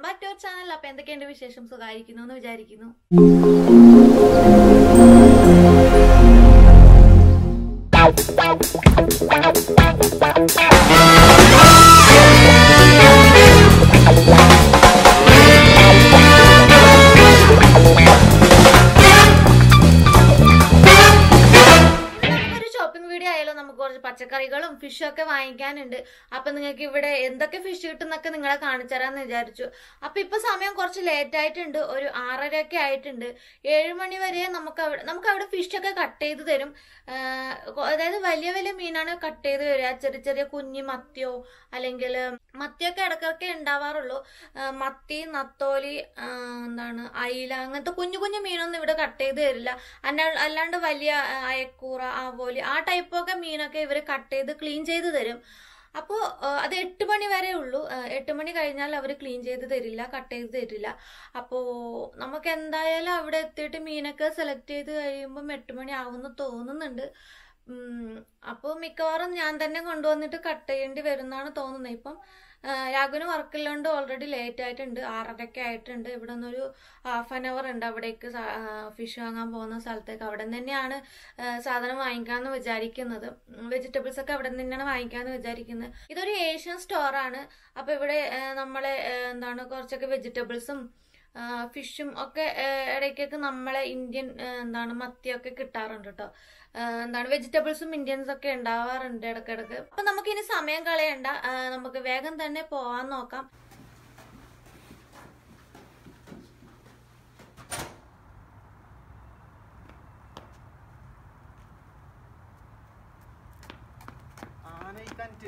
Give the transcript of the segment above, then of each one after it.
Back to our channel അപ്പൊ എന്തൊക്കെയുണ്ട് വിശേഷം സുഖമായിരിക്കുന്നു എന്ന് വിചാരിക്കുന്നു ഒരു ഷോപ്പിംഗ് വീഡിയോ ആയാലും നമുക്ക് കുറച്ച് പച്ചക്കറികളും ഫിഷും ഒക്കെ വാങ്ങിക്കാനുണ്ട് അപ്പൊ നിങ്ങൾക്ക് ഇവിടെ എന്തൊക്കെ ഫിഷ് കിട്ടുന്നൊക്കെ നിങ്ങളെ കാണിച്ചു തരാന്ന് വിചാരിച്ചു അപ്പൊ ഇപ്പൊ സമയം കുറച്ച് ലേറ്റ് ആയിട്ടുണ്ട് ഒരു ആറര ഒക്കെ ആയിട്ടുണ്ട് ഏഴ് മണി വരെ നമുക്ക് അവിടെ നമുക്ക് അവിടെ ഫിഷ് ഒക്കെ കട്ട് ചെയ്ത് തരും ആഹ് കൊ- അതായത് വലിയ വലിയ മീനാണ് കട്ട് ചെയ്ത് തരിക ചെറിയ ചെറിയ കുഞ്ഞി മത്തിയോ അല്ലെങ്കിൽ മത്തിയൊക്കെ ഇടയ്ക്കൊക്കെ ഉണ്ടാവാറുള്ളൂ ആഹ് മത്തി നത്തോലി ആഹ് എന്താണ് അയില അങ്ങനത്തെ കുഞ്ഞു കുഞ്ഞു മീനൊന്നും ഇവിടെ കട്ട് ചെയ്ത് തരില്ല അല്ല- അല്ലാണ്ട് വലിയ ആ, അയക്കൂറ ആവോലി ആ ടൈപ്പൊക്കെ മീനൊക്കെ ഇവർ കട്ട് ചെയ്ത് ക്ലീൻ ചെയ്ത് തരും അപ്പോൾ അത് എട്ട് മണി വരെ ഉള്ളൂ ആ, എട്ട് മണി കഴിഞ്ഞാൽ അവർ ക്ലീൻ ചെയ്ത് തരില്ല കട്ട് ചെയ്ത് തരില്ല അപ്പോൾ നമുക്ക് എന്തായാലും അവിടെ എത്തിയിട്ട് മീനൊക്കെ സെലക്ട് ചെയ്ത് കഴിയുമ്പം എട്ട് മണി ആവുമെന്ന് തോന്നുന്നുണ്ട് അപ്പോൾ മിക്കവാറും ഞാൻ തന്നെ കൊണ്ടുവന്നിട്ട് കട്ട് ചെയ്യേണ്ടി വരുമെന്നാണ് തോന്നുന്നത് ഇപ്പം ആ, രാഘുവിന് വർക്കില്ലാണ്ട് ഓൾറെഡി ലേറ്റ് ആയിട്ടുണ്ട് ആറരയ്ക്ക് ആയിട്ടുണ്ട് ഇവിടെ നിന്നൊരു ഹാഫ് ആൻ അവർ ഉണ്ട് അവിടേക്ക് ഫിഷ് വാങ്ങാൻ പോകുന്ന സ്ഥലത്തേക്ക് അവിടെ നിന്ന് തന്നെയാണ് ആ, സാധനം വാങ്ങിക്കാമെന്ന് വിചാരിക്കുന്നത് വെജിറ്റബിൾസ് ഒക്കെ അവിടെ നിന്ന് തന്നെയാണ് വാങ്ങിക്കാമെന്ന് വിചാരിക്കുന്നത് ഇതൊരു ഏഷ്യൻ സ്റ്റോറാണ് അപ്പോൾ ഇവിടെ ആ, നമ്മളെ ആ, എന്താണ് കുറച്ചൊക്കെ വെജിറ്റബിൾസും ഫിഷും ഒക്കെ ആ, ഇടയ്ക്കൊക്കെ നമ്മളെ ഇന്ത്യൻ ആ, എന്താണ് മത്തിയൊക്കെ കിട്ടാറുണ്ട് കേട്ടോ എന്താണ് വെജിറ്റബിൾസും ഇന്ത്യൻസ് ഒക്കെ ഉണ്ടാവാറുണ്ട് ഇടയ്ക്കിടയ്ക്ക് അപ്പൊ നമുക്ക് ഇനി സമയം കളയണ്ട ആ, നമുക്ക് വേഗം തന്നെ പോവാൻ നോക്കാം ആനയിക്കാനിട്ട്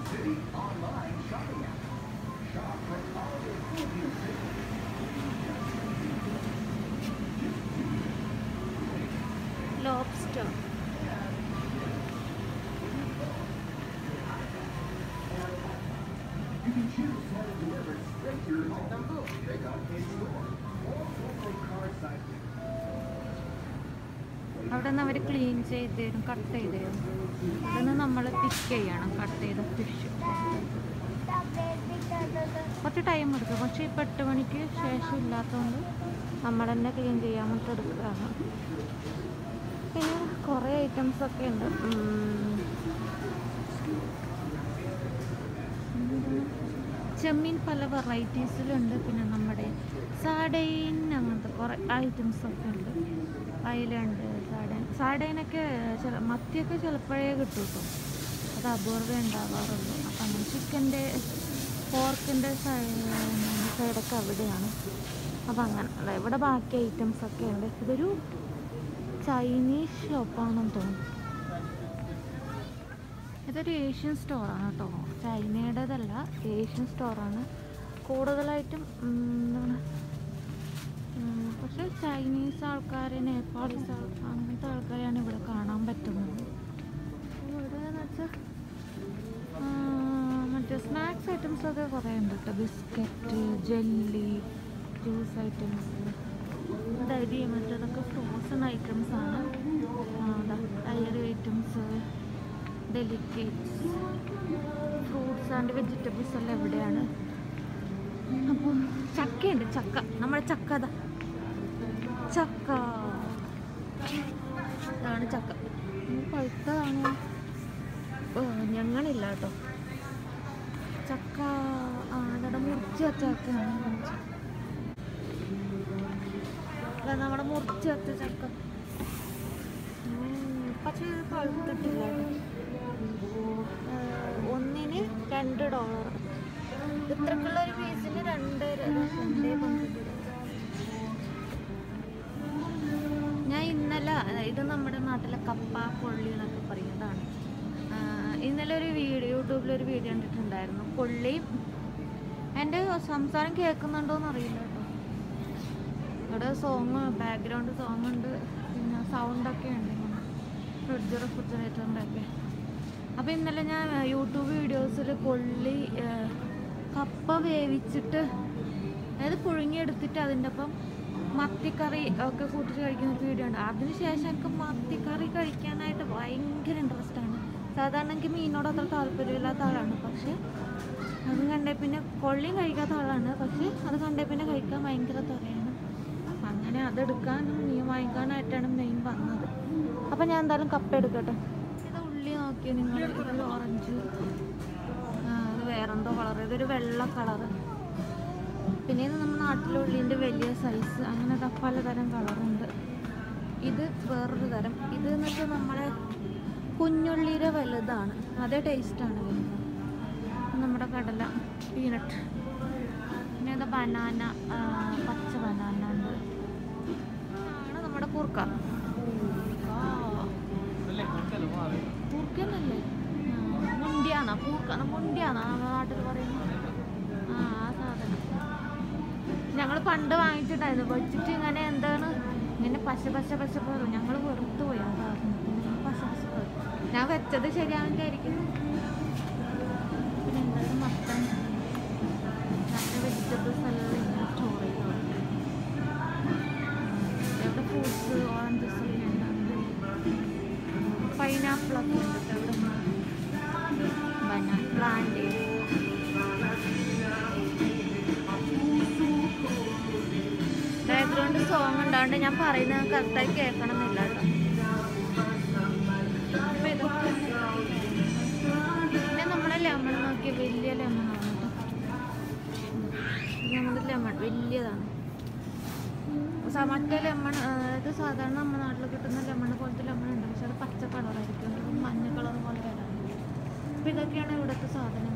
ലോബ്സ്റ്റർ അവിടെ നിന്ന് അവർ ക്ലീൻ ചെയ്ത് തരും കട്ട് ചെയ്ത് തരും അവിടെ നിന്ന് നമ്മൾ പിക്ക് ചെയ്യണം കട്ട് ചെയ്ത ഫിഷ് കുറച്ച് ടൈം എടുക്കും പക്ഷേ ഇപ്പം എട്ട് മണിക്ക് ശേഷം ഇല്ലാത്തതുകൊണ്ട് നമ്മൾ തന്നെ ക്ലീൻ ചെയ്യാൻ വേണ്ടിയിട്ട് എടുക്കുകയാണ് പിന്നെ കുറേ ഐറ്റംസ് ഒക്കെ ഉണ്ട് ഉം. ചെമ്മീൻ പല വെറൈറ്റീസിലുണ്ട് പിന്നെ നമ്മുടെ സാഡൈൻ അങ്ങനത്തെ കുറേ ഐറ്റംസ് ഒക്കെ ഉണ്ട് അയിലുണ്ട് സാഡൈൻ സാഡൈനൊക്കെ ചില മത്തിയൊക്കെ ചിലപ്പോഴേ കിട്ടും കേട്ടോ അത് അപൂർവം ഉണ്ടാവാറുള്ളൂ അപ്പം അങ്ങനെ ചിക്കൻ്റെ പോർക്കിൻ്റെ സൈഡൊക്കെ അവിടെയാണ് അപ്പം അങ്ങനെ അല്ല ഇവിടെ ബാക്കി ഐറ്റംസ് ഒക്കെ ഉണ്ട് ഇതൊരു ചൈനീസ് ഷോപ്പാണെന്ന് തോന്നുന്നു ഇതൊരു ഏഷ്യൻ സ്റ്റോറാണ് കേട്ടോ ചൈനയുടേതല്ല ഏഷ്യൻ സ്റ്റോറാണ് കൂടുതലായിട്ടും ഉം, എന്താണ് ഉം, പക്ഷെ ചൈനീസ് ആൾക്കാർ നേപ്പാളീസ് ആൾക്കാർ അങ്ങനത്തെ ആൾക്കാരെയാണ് ഇവിടെ കാണാൻ പറ്റുന്നത് ഇവിടെ എന്ന് വെച്ചാൽ മറ്റേ സ്നാക്സ് ഐറ്റംസ് ഒക്കെ കുറേ ഉണ്ട് കേട്ടോ biscuit jelly juice items dairy മറ്റേതൊക്കെ ഫ്രോസൺ ഐറ്റംസ് ആണ് dairy items delicates fruits and vegetables എല്ലാം എവിടെയാണ് അപ്പോൾ ചക്കയുണ്ട് ചക്ക നമ്മുടെ ചക്ക അതാ ചക്ക ഇതാണ് ചക്ക ഇത് പഴുത്തതാണോ ഓ ഞങ്ങളില്ല കേട്ടോ ചക്ക ആ നമ്മുടെ മുറിച്ച് വെച്ച ചക്കയാണ് മുറിച്ച്. ഇതാ നമ്മുടെ മുറിച്ച് വെച്ച ചക്ക ഉം, പക്ഷേ ഇത് പഴുത്തിട്ടില്ല ഏഹ്, ഒന്നിന് രണ്ട് ഡോളർ ഇത്രക്കുള്ള ഒരു പീസിന് രണ്ട് ര- രണ്ടേ പന്ത്രണ്ട് രൂപ. ഞാൻ ഇന്നലെ ഇത് നമ്മുടെ നാട്ടിലെ കപ്പ കൊള്ളി എന്നൊക്കെ പറയുന്നതാണ് ആഹ്, ഇന്നലെ ഒരു വീഡിയോ യൂട്യൂബിലൊരു വീഡിയോ കണ്ടിട്ടുണ്ടായിരുന്നു കൊള്ളിയും എൻ്റെ സംസാരം കേൾക്കുന്നുണ്ടോയെന്ന് അറിയില്ല കേട്ടോ ഇവിടെ സോങ് ബാക്ക്ഗ്രൗണ്ട് സോങ് ഉണ്ട് പിന്നെ സൗണ്ടൊക്കെ ഉണ്ട് ഇങ്ങനെ ഫ്രിഡ്ജ് റെഫ്രിജറേറ്ററിൻ്റെ ഒക്കെ അപ്പോൾ ഇന്നലെ ഞാൻ യൂട്യൂബ് വീഡിയോസിൽ കൊള്ളി ഏഹ്, കപ്പ വേവിച്ചിട്ട് അതായത് പുഴുങ്ങിയെടുത്തിട്ട് അതിൻ്റെ ഒപ്പം മത്തിക്കറി ഒക്കെ കൂട്ടിച്ച് കഴിക്കുന്ന ഒരു വീഡിയോ ഉണ്ട് അതിന് ശേഷം എനിക്ക് മത്തിക്കറി കഴിക്കാനായിട്ട് ഭയങ്കര ഇൻട്രസ്റ്റ് ആണ് സാധാരണ എനിക്ക് മീനോട് അത്ര താല്പര്യമില്ലാത്ത ആളാണ് പക്ഷേ അത് കണ്ടേ പിന്നെ കൊള്ളിയും കഴിക്കാത്ത ആളാണ് പക്ഷേ അത് കണ്ടേ പിന്നെ കഴിക്കാൻ ഭയങ്കര ത്വരയാണ് അങ്ങനെ അതെടുക്കാനും മീൻ വാങ്ങിക്കാനായിട്ടാണ് മെയിൻ വന്നത് അപ്പം ഞാൻ എന്തായാലും കപ്പ എടുക്കട്ടെ ഇത് ഉള്ളി നോക്കി നിങ്ങൾ ഇത് ഓറഞ്ച് ആ, ഇത് വേറെന്തോ കളർ ഇതൊരു വെള്ള കളറ് പിന്നെ ഇത് നമ്മുടെ നാട്ടിലെ ഉള്ളിൻ്റെ വലിയ സൈസ് അങ്ങനെ ദാ പലതരം കളറുണ്ട് ഇത് വേറൊരു തരം ഇത് എന്ന് വെച്ചാൽ നമ്മളെ കുഞ്ഞുള്ളിയുടെ വലുതാണ് അതേ ടേസ്റ്റാണ് വരുന്നത് നമ്മുടെ കടല പീനട്ട് പിന്നെ ഇത് ബനാന പച്ച ബനാന ഉണ്ട് ആണ് നമ്മുടെ കൂർക്ക ആ കൂർക്കന്നല്ലേ മുണ്ടിയാണോ കൂർക്ക മുണ്ടിയാണോ നമ്മുടെ നാട്ടിൽ പറയുന്നത് ആ ആ സാധനം ഞങ്ങൾ പണ്ട് വാങ്ങിച്ചിട്ടായിരുന്നു വെച്ചിട്ട് ഇങ്ങനെ എന്താണ് ഇങ്ങനെ പശ പശ പശ പോലും ഞങ്ങൾ വെറുത്ത് പോയി ആ സാധനത്തിന് പശ പശ പോയി ഞാൻ വെച്ചത് ശരിയാവില്ലായിരിക്കും പിന്നെ എന്താണ് മത്തൻ നല്ല വെജിറ്റബിൾസ് എല്ലാം ഇങ്ങനെ സ്റ്റോർ ചെയ്ത് വെക്കും. ഇവിടെ ഫ്രൂട്ട്സ് ഓറഞ്ചസ് ഒക്കെ ഉണ്ട് പൈനാപ്പിൾ ഒക്കെ ഉണ്ട് ട്ടോ ഇവിടെ ബനാന പ്ലാന്റ് ബാക്ക്ഗ്രൗണ്ട് സോങ് ഉണ്ടാണ്ട് ഞാൻ പറയുന്നത് കറക്റ്റായി കേൾക്കണം എന്നില്ല കേട്ടോ അപ്പൊ ഇതൊക്കെ പിന്നെ നമ്മളെ ലെമൺ നോക്കി വലിയ ലെമൺ ആണ് കേട്ടോ ഇത് നമ്മുടെ ലെമൺ വലിയതാണ് സ- മറ്റേ ലെമൺ അതായത് സാധാരണ നമ്മുടെ നാട്ടിൽ കിട്ടുന്ന ലെമൺ പോലത്തെ ലെമൺ ഉണ്ട് പക്ഷെ അത് പച്ച കളറായിരിക്കും ഇത് മഞ്ഞ കളർ പോലെ വരാൻ അപ്പം ഇതൊക്കെയാണ് ഇവിടുത്തെ സാധനങ്ങൾ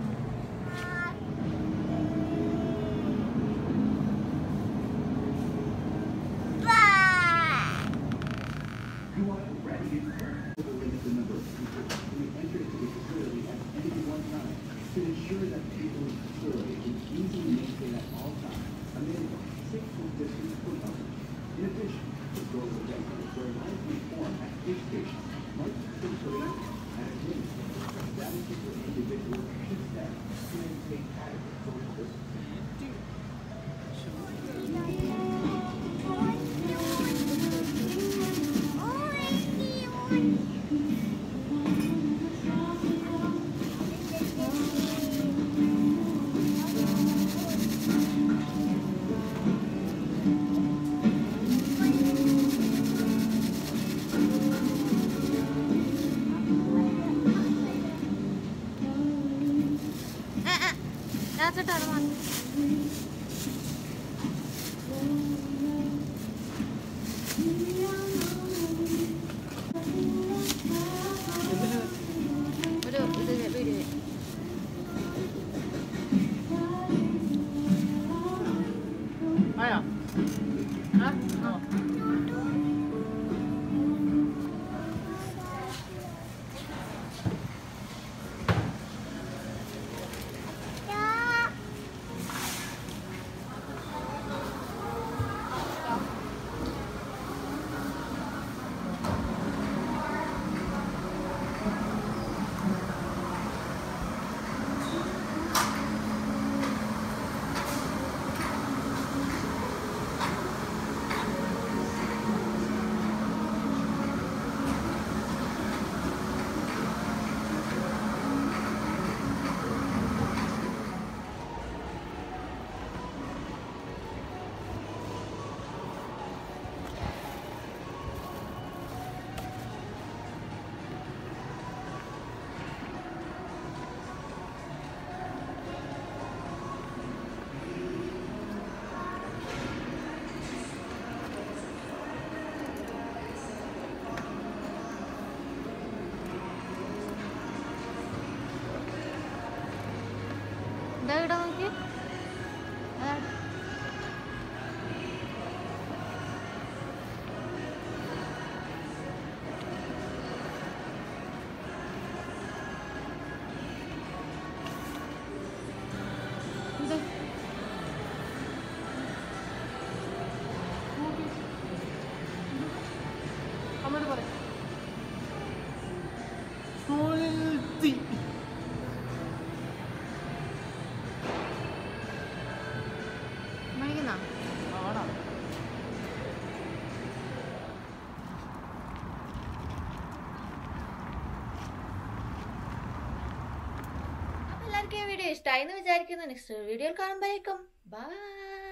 രാച്ചട്ടാണ് മാറ്റി ഒരു ഇത് വീഡിയോ ആയാ ആ ആ എന്താ ഇടാ നോക്കി അതാ. ഇത്. അമ്മയോട് പറ സുൽത്തി മണിക്കുന്നോ ആടാ അപ്പൊ എല്ലാവർക്കും ഈ വീഡിയോ ഇഷ്ടമായി എന്ന് വിചാരിക്കുന്നു നെക്സ്റ്റ് വീഡിയോയിൽ കാണുമ്പോഴേക്കും ബൈ